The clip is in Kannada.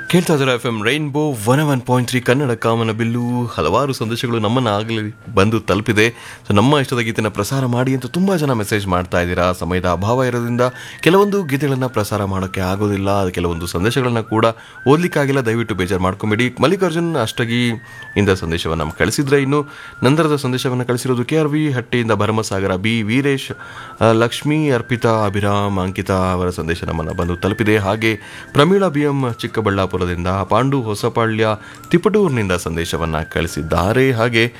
ಕೇಳ್ತಾ ಇದ್ದಾರೆ F M rainbow one one point three Kannada ಕಾಮನ ಬಿಲ್ಲು ಹಲವಾರು ಸಂದೇಶಗಳು ನಮ್ಮನ್ನು ಆಗಲಿ ಬಂದು ತಲುಪಿದೆ ಸೊ ನಮ್ಮ ಇಷ್ಟದ ಗೀತೆನ ಪ್ರಸಾರ ಮಾಡಿ ಅಂತ ತುಂಬ ಜನ ಮೆಸೇಜ್ ಮಾಡ್ತಾ ಇದ್ದೀರಾ ಸಮಯದ ಅಭಾವ ಇರೋದ್ರಿಂದ ಕೆಲವೊಂದು ಗೀತೆಗಳನ್ನು ಪ್ರಸಾರ ಮಾಡೋಕ್ಕೆ ಆಗೋದಿಲ್ಲ ಅದು ಕೆಲವೊಂದು ಸಂದೇಶಗಳನ್ನು ಕೂಡ ಓದಲಿಕ್ಕಾಗಿಲ್ಲ ದಯವಿಟ್ಟು ಬೇಜಾರು ಮಾಡ್ಕೊಂಬೇಡಿ ಮಲ್ಲಿಕಾರ್ಜುನ್ ಅಷ್ಟಗಿ ಇಂದ ಸಂದೇಶವನ್ನು ನಮ್ಗೆ ಕಳಿಸಿದ್ರೆ ಇನ್ನು ನಂತರದ ಸಂದೇಶವನ್ನು ಕಳಿಸಿರೋದು ಕೆ ಆರ್ ವಿ ಹಟ್ಟಿಯಿಂದ ಭರಮಸಾಗರ ಬಿ ವೀರೇಶ್ ಆ, ಲಕ್ಷ್ಮೀ ಅರ್ಪಿತಾ ಅಭಿರಾಮ್ ಅಂಕಿತಾ ಅವರ ಸಂದೇಶ ನಮ್ಮನ್ನು ಬಂದು ತಲುಪಿದೆ ಹಾಗೆ ಪ್ರಮೀಳಾ ಬಿ ಎಂ ಚಿಕ್ಕಬಳ್ಳಾಪುರದಿಂದ ಪಾಂಡು ಹೊಸಪಾಳ್ಯ ತಿಪಟೂರಿನಿಂದ ಸಂದೇಶವನ್ನು ಕಳಿಸಿದ್ದಾರೆ ಹಾಗೆ